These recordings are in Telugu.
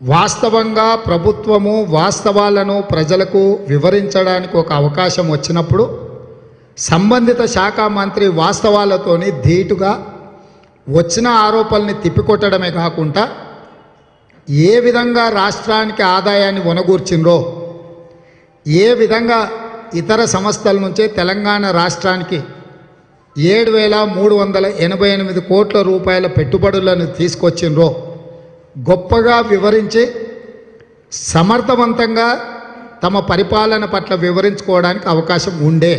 వాస్తవంగా ప్రభుత్వము వాస్తవాలను ప్రజలకు వివరించడానికి ఒక అవకాశం వచ్చినప్పుడు సంబంధిత శాఖ మంత్రి వాస్తవాలతోని ధీటుగా వచ్చిన ఆరోపణల్ని తిప్పికొట్టడమే కాకుండా ఏ విధంగా రాష్ట్రానికి ఆదాయాన్ని వనగూర్చిండ్రో ఏ విధంగా ఇతర సంస్థల నుంచే తెలంగాణ రాష్ట్రానికి ఏడు వేల మూడు వందల ఎనభై ఎనిమిది కోట్ల రూపాయల పెట్టుబడులను తీసుకొచ్చిండ్రో గొప్పగా వివరించి సమర్థవంతంగా తమ పరిపాలన పట్ల వివరించుకోవడానికి అవకాశం ఉండే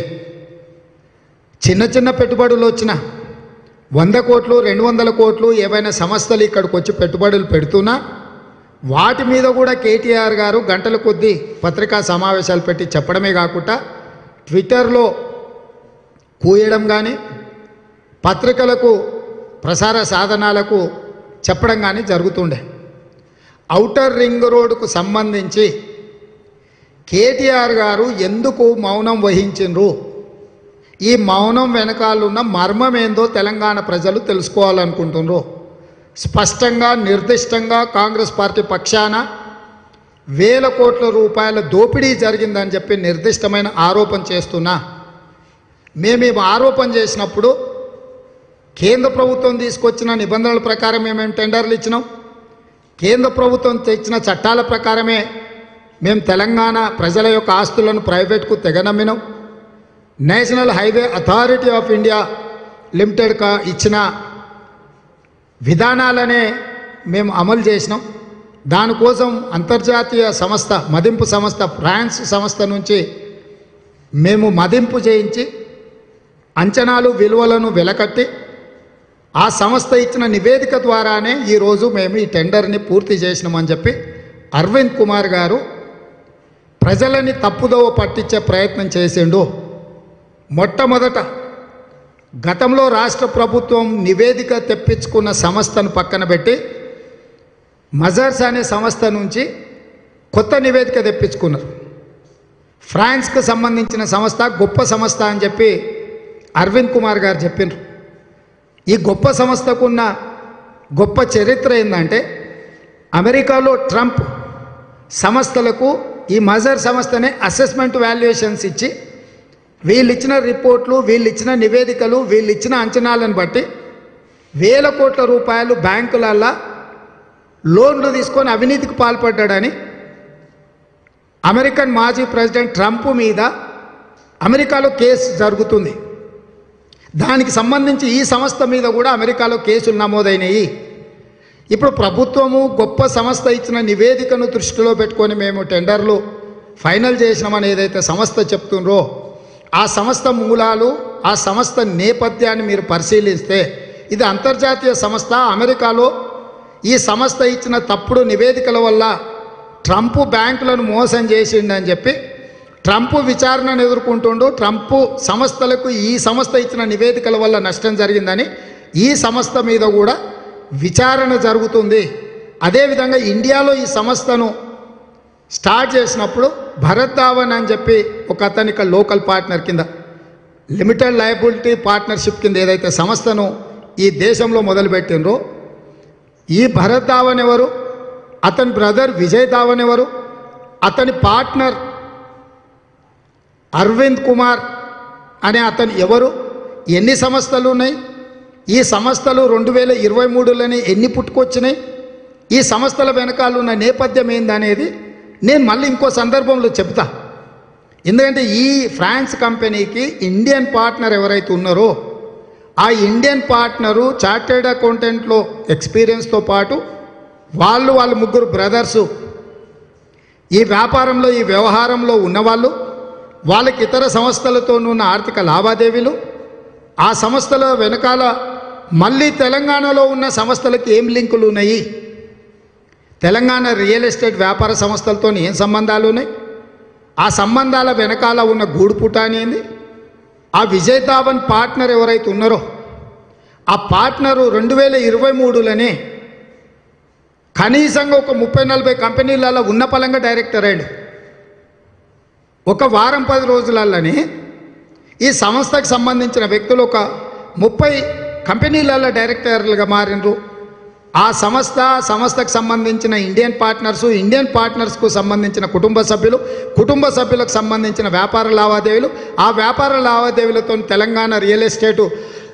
చిన్న చిన్న పెట్టుబడులు వచ్చిన వంద కోట్లు రెండు వందల కోట్లు ఏవైనా సంస్థలు ఇక్కడికి వచ్చి పెట్టుబడులు పెడుతున్నా వాటి మీద కూడా కేటీఆర్ గారు గంటల కొద్దీ పత్రికా సమావేశాలు పెట్టి చెప్పడమే కాకుండా ట్విట్టర్లో కూయడం కానీ పత్రికలకు ప్రసార సాధనాలకు చెప్పడం కానీ జరుగుతుండే ఔటర్ రింగ్ రోడ్డుకు సంబంధించి కేటీఆర్ గారు ఎందుకు మౌనం వహించిండ్రు ఈ మౌనం వెనకాలన్న మర్మం ఏందో తెలంగాణ ప్రజలు తెలుసుకోవాలనుకుంటున్నారు స్పష్టంగా నిర్దిష్టంగా కాంగ్రెస్ పార్టీ పక్షాన వేల కోట్ల రూపాయల దోపిడీ జరిగిందని చెప్పి నిర్దిష్టమైన ఆరోపణ చేస్తున్నా మేము ఈ ఆరోపణ చేసినప్పుడు కేంద్ర ప్రభుత్వం తీసుకొచ్చిన నిబంధనల ప్రకారం మేము టెండర్లు ఇచ్చినాం కేంద్ర ప్రభుత్వం తెచ్చిన చట్టాల ప్రకారమే మేము తెలంగాణ ప్రజల యొక్క ఆస్తులను ప్రైవేట్కు తెగనమ్మినాం national highway authority of India limited కా ఇచ్చిన విధానాలనే మేము అమలు చేసినాం దానికోసం అంతర్జాతీయ సంస్థ మదింపు సంస్థ ఫ్రాన్స్ సంస్థ నుంచి మేము మదింపు చేయించి అంచనాలు విలువలను వెలకట్టి ఆ సంస్థ ఇచ్చిన నివేదిక ద్వారానే ఈరోజు మేము ఈ టెండర్ని పూర్తి చేసినామని చెప్పి అరవింద్ కుమార్ గారు ప్రజలని తప్పుదోవ పట్టించే ప్రయత్నం చేసిండు మొట్టమొదట గతంలో రాష్ట్ర ప్రభుత్వం నివేదిక తెప్పించుకున్న సంస్థను పక్కన పెట్టి మజర్స్ అనే సంస్థ నుంచి కొత్త నివేదిక తెప్పించుకున్నారు ఫ్రాన్స్కి సంబంధించిన సంస్థ గొప్ప సంస్థ అని చెప్పి అరవింద్ కుమార్ గారు చెప్పినారు ఈ గొప్ప సంస్థకున్న గొప్ప చరిత్ర ఏంటంటే అమెరికాలో ట్రంప్ సంస్థలకు ఈ మజర్ సంస్థనే అసెస్మెంట్ వాల్యుయేషన్స్ ఇచ్చి వీళ్ళు ఇచ్చిన రిపోర్ట్లు వీళ్ళు ఇచ్చిన నివేదికలు వీళ్ళు ఇచ్చిన అంచనాలను బట్టి వేల కోట్ల రూపాయలు బ్యాంకులల్లా లోన్లు తీసుకొని అవినీతికి పాల్పడ్డాడని అమెరికన్ మాజీ ప్రెసిడెంట్ ట్రంప్ మీద అమెరికాలో కేసు జరుగుతుంది దానికి సంబంధించి ఈ సంస్థ మీద కూడా అమెరికాలో కేసులు నమోదైనాయి ఇప్పుడు ప్రభుత్వము గొప్ప సంస్థ ఇచ్చిన నివేదికను దృష్టిలో పెట్టుకొని మేము టెండర్లు ఫైనల్ చేసినామని ఏదైతే సంస్థ చెప్తుండ్రో ఆ సంస్థ మూలాలు ఆ సంస్థ నేపథ్యాన్ని మీరు పరిశీలిస్తే ఇది అంతర్జాతీయ సంస్థ అమెరికాలో ఈ సంస్థ ఇచ్చిన తప్పుడు నివేదికల వల్ల ట్రంప్ బ్యాంకులను మోసం చేసిండని చెప్పి ట్రంప్ విచారణను ఎదుర్కొంటుండు ట్రంప్ సంస్థలకు ఈ సంస్థ ఇచ్చిన నివేదికల వల్ల నష్టం జరిగిందని ఈ సంస్థ మీద కూడా విచారణ జరుగుతుంది అదేవిధంగా ఇండియాలో ఈ సంస్థను స్టార్ట్ చేసినప్పుడు భరత్ ధావన్ అని చెప్పి ఒక అతని ఇక్కడ లోకల్ పార్ట్నర్ కింద లిమిటెడ్ లయబిలిటీ పార్ట్నర్షిప్ కింద ఏదైతే సంస్థను ఈ దేశంలో మొదలుపెట్టినరో ఈ భరత్ ధావన్ ఎవరు అతని బ్రదర్ విజయ్ ధావన్ ఎవరు అతని పార్ట్నర్ అరవింద్ కుమార్ అనే అతను ఎవరు ఎన్ని సంస్థలు ఉన్నాయి ఈ సంస్థలు రెండు వేల ఇరవై మూడులోనే ఎన్ని పుట్టుకొచ్చినాయి ఈ సంస్థల వెనకాల ఉన్న నేపథ్యం ఏందనేది నేను మళ్ళీ ఇంకో సందర్భంలో చెప్తా ఎందుకంటే ఈ ఫ్రాన్స్ కంపెనీకి ఇండియన్ పార్ట్నర్ ఎవరైతే ఉన్నారో ఆ ఇండియన్ పార్ట్నరు చార్టెడ్ అకౌంటెంట్లో ఎక్స్పీరియన్స్తో పాటు వాళ్ళు వాళ్ళ ముగ్గురు బ్రదర్సు ఈ వ్యాపారంలో ఈ వ్యవహారంలో ఉన్నవాళ్ళు వాళ్ళకి ఇతర సంస్థలతో ఉన్న ఆర్థిక లావాదేవీలు ఆ సంస్థల వెనకాల మళ్ళీ తెలంగాణలో ఉన్న సంస్థలకి ఏం లింకులు ఉన్నాయి తెలంగాణ రియల్ ఎస్టేట్ వ్యాపార సంస్థలతో ఏం సంబంధాలు ఉన్నాయి ఆ సంబంధాల వెనకాల ఉన్న గూడుపుట అనేది ఆ విజయ్ ధావన్ పార్ట్నర్ ఎవరైతే ఉన్నారో ఆ పార్ట్నరు రెండు వేల ఇరవై మూడులోనే కనీసంగా ఒక ముప్పై నలభై కంపెనీలలో ఉన్న పలంగా డైరెక్టర్ అయ్యాడు ఒక వారం పది రోజులలోనే ఈ సంస్థకు సంబంధించిన వ్యక్తులు ఒక ముప్పై కంపెనీలలో డైరెక్టర్లుగా మారినరు ఆ సంస్థ సంస్థకు సంబంధించిన ఇండియన్ పార్ట్నర్స్ ఇండియన్ పార్ట్నర్స్కు సంబంధించిన కుటుంబ సభ్యులు కుటుంబ సభ్యులకు సంబంధించిన వ్యాపార లావాదేవీలు ఆ వ్యాపార లావాదేవీలతో తెలంగాణ రియల్ ఎస్టేటు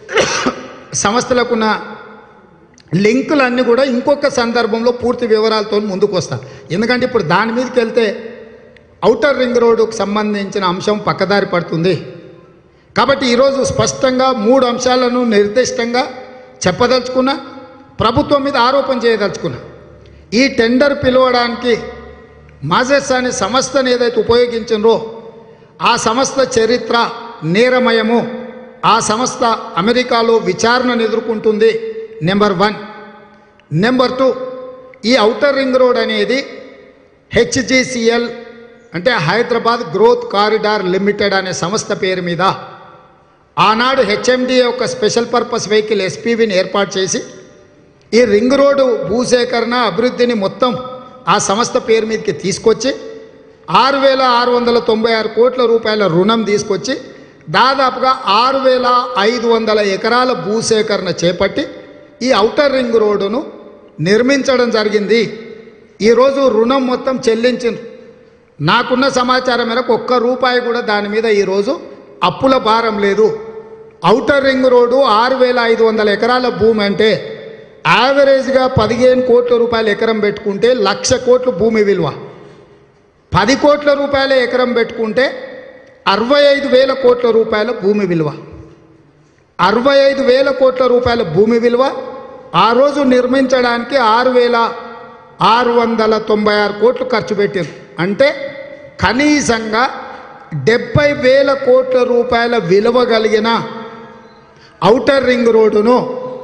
సంస్థలకున్న లింకులన్నీ కూడా ఇంకొక సందర్భంలో పూర్తి వివరాలతో ముందుకు వస్తాను ఎందుకంటే ఇప్పుడు దాని మీదకి వెళ్తే ఔటర్ రింగ్ రోడ్డుకు సంబంధించిన అంశం పక్కదారి పడుతుంది కాబట్టి ఈరోజు స్పష్టంగా మూడు అంశాలను నిర్దిష్టంగా చెప్పదలుచుకున్నా ప్రభుత్వం మీద ఆరోపణ చేయదలుచుకున్నా ఈ టెండర్ పిలవడానికి మాజెస్ అనే సంస్థను ఏదైతే ఉపయోగించినరో ఆ సంస్థ చరిత్ర నేరమయము ఆ సంస్థ అమెరికాలో విచారణను ఎదుర్కొంటుంది నెంబర్ వన్ నెంబర్ టూ ఈ ఔటర్ రింగ్ రోడ్ అనేది హెచ్జిసిఎల్ అంటే హైదరాబాద్ గ్రోత్ కారిడార్ లిమిటెడ్ అనే సంస్థ పేరు మీద ఆనాడు హెచ్ఎండిఏ ఒక స్పెషల్ పర్పస్ వెహికల్ ఎస్పీవీని ఏర్పాటు చేసి ఈ రింగ్ రోడ్డు భూసేకరణ అభివృద్ధిని మొత్తం ఆ సంస్థ పేరు మీదకి తీసుకొచ్చి ఆరు వేల ఆరు వందల తొంభై ఆరు కోట్ల రూపాయల రుణం తీసుకొచ్చి దాదాపుగా ఆరు వేల ఐదు వందల ఎకరాల భూసేకరణ చేపట్టి ఈ ఔటర్ రింగ్ రోడ్డును నిర్మించడం జరిగింది ఈరోజు రుణం మొత్తం చెల్లించింది నాకున్న సమాచారం మేరకు ఒక్క రూపాయి కూడా దాని మీద ఈరోజు అప్పుల భారం లేదు ఔటర్ రింగ్ రోడ్డు ఆరు వేల ఐదు వందల ఎకరాల భూమి అంటే యావరేజ్గా పదిహేను కోట్ల రూపాయలు ఎకరం పెట్టుకుంటే లక్ష కోట్ల భూమి విలువ పది కోట్ల రూపాయల ఎకరం పెట్టుకుంటే అరవై ఐదు వేల కోట్ల రూపాయల భూమి విలువ అరవై ఐదు వేల కోట్ల రూపాయల భూమి విలువ ఆ రోజు నిర్మించడానికి ఆరు వేల ఆరు వందల తొంభై ఆరు కోట్లు ఖర్చు పెట్టింది అంటే కనీసంగా డెబ్బై వేల కోట్ల రూపాయల విలువ కలిగిన ఔటర్ రింగ్ రోడ్డును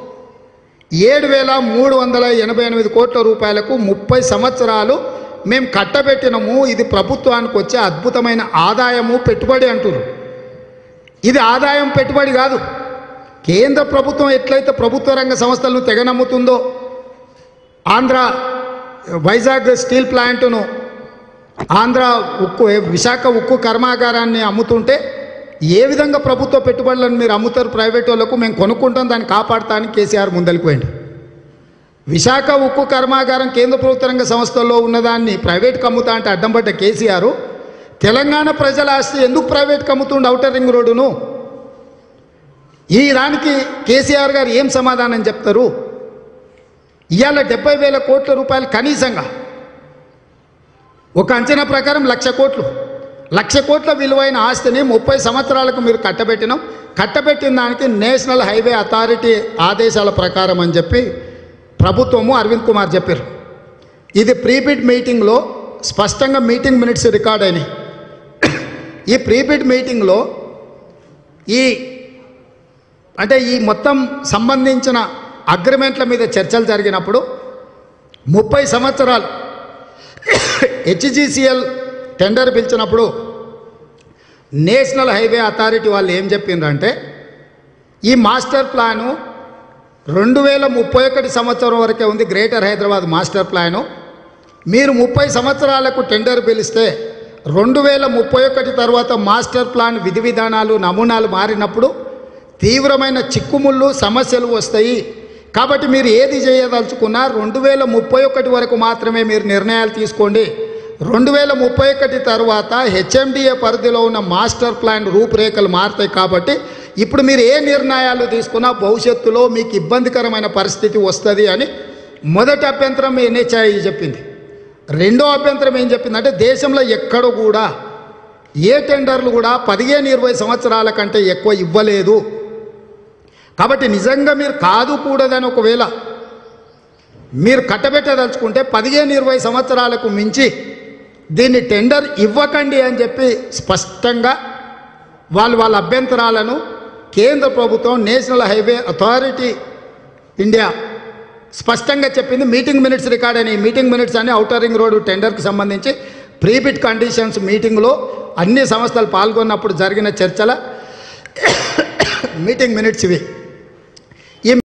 ఏడు వేల మూడు వందల ఎనభై ఎనిమిది కోట్ల రూపాయలకు ముప్పై సంవత్సరాలు మేము కట్టబెట్టినము ఇది ప్రభుత్వానికి వచ్చే అద్భుతమైన ఆదాయము పెట్టుబడి అంటున్నారు ఇది ఆదాయం పెట్టుబడి కాదు కేంద్ర ప్రభుత్వం ఎట్లయితే ప్రభుత్వ రంగ సంస్థలను తెగ నమ్ముతుందో ఆంధ్ర వైజాగ్ స్టీల్ ప్లాంటును ఆంధ్ర ఉక్కు విశాఖ ఉక్కు కర్మాగారాన్ని అమ్ముతుంటే ఏ విధంగా ప్రభుత్వ పెట్టుబడులను మీరు అమ్ముతారు ప్రైవేట్ వాళ్ళకు మేము కొనుక్కుంటాం దాన్ని కాపాడతానికి కేసీఆర్ ముందరికి పోయింది విశాఖ ఉక్కు కర్మాగారం కేంద్ర ప్రభుత్వ రంగ సంస్థల్లో ఉన్నదాన్ని ప్రైవేట్కి అమ్ముతా అంటే అడ్డం పడ్డ కేసీఆర్ తెలంగాణ ప్రజల ఆస్తి ఎందుకు ప్రైవేట్కి అమ్ముతుండే ఔటర్ రింగ్ రోడ్డును ఈ దానికి కేసీఆర్ గారు ఏం సమాధానం చెప్తారు ఇవాళ డెబ్బై వేల కోట్ల రూపాయలు కనీసంగా ఒక అంచనా ప్రకారం లక్ష కోట్లు లక్ష కోట్ల విలువైన ఆస్తిని ముప్పై సంవత్సరాలకు మీరు కట్టబెట్టినాం కట్టబెట్టిన దానికి నేషనల్ హైవే అథారిటీ ఆదేశాల ప్రకారం అని చెప్పి ప్రభుత్వము అరవింద్ కుమార్ చెప్పారు ఇది ప్రీబిడ్ మీటింగ్లో స్పష్టంగా మీటింగ్ మినిట్స్ రికార్డ్ అయినాయి ఈ ప్రీబిడ్ మీటింగ్లో ఈ అంటే ఈ మొత్తం సంబంధించిన అగ్రిమెంట్ల మీద చర్చలు జరిగినప్పుడు ముప్పై సంవత్సరాలు హెచ్జిసిఎల్ టెండర్ పిలిచినప్పుడు నేషనల్ హైవే అథారిటీ వాళ్ళు ఏం చెప్పిండ్రంటే ఈ మాస్టర్ ప్లాను రెండు వేల ముప్పై ఒకటి సంవత్సరం వరకే ఉంది గ్రేటర్ హైదరాబాద్ మాస్టర్ ప్లాను మీరు ముప్పై సంవత్సరాలకు టెండర్ పిలిస్తే రెండు వేల ముప్పై ఒకటి తర్వాత మాస్టర్ ప్లాన్ విధి విధానాలు నమూనాలు మారినప్పుడు తీవ్రమైన చిక్కుముళ్ళు సమస్యలు వస్తాయి కాబట్టి మీరు ఏది చేయదలుచుకున్నా రెండు వేల ముప్పై ఒకటి వరకు మాత్రమే మీరు నిర్ణయాలు తీసుకోండి రెండు వేల ముప్పై ఒకటి తర్వాత హెచ్ఎండిఏ పరిధిలో ఉన్న మాస్టర్ ప్లాన్ రూపురేఖలు మారుతాయి కాబట్టి ఇప్పుడు మీరు ఏ నిర్ణయాలు తీసుకున్నా భవిష్యత్తులో మీకు ఇబ్బందికరమైన పరిస్థితి వస్తుంది అని మొదటి అభ్యంతరం ఎన్హెచ్ఐ చెప్పింది రెండో అభ్యంతరం ఏం చెప్పిందంటే దేశంలో ఎక్కడ కూడా ఏ టెండర్లు కూడా పదిహేను ఇరవై సంవత్సరాల కంటే ఎక్కువ ఇవ్వలేదు కాబట్టి నిజంగా మీరు కాదు కూడదని ఒకవేళ మీరు కట్టబెట్టదలుచుకుంటే పదిహేను ఇరవై సంవత్సరాలకు మించి దీన్ని టెండర్ ఇవ్వకండి అని చెప్పి స్పష్టంగా వాళ్ళు వాళ్ళ అభ్యంతరాలను కేంద్ర ప్రభుత్వం నేషనల్ హైవే అథారిటీ ఇండియా స్పష్టంగా చెప్పింది మీటింగ్ మినిట్స్ రికార్డ్ అని మీటింగ్ మినిట్స్ అని ఔటర్ రింగ్ రోడ్డు టెండర్కి సంబంధించి ప్రీబిట్ కండిషన్స్ మీటింగ్లో అన్ని సంస్థలు పాల్గొన్నప్పుడు జరిగిన చర్చల మీటింగ్ మినిట్స్ ఇవి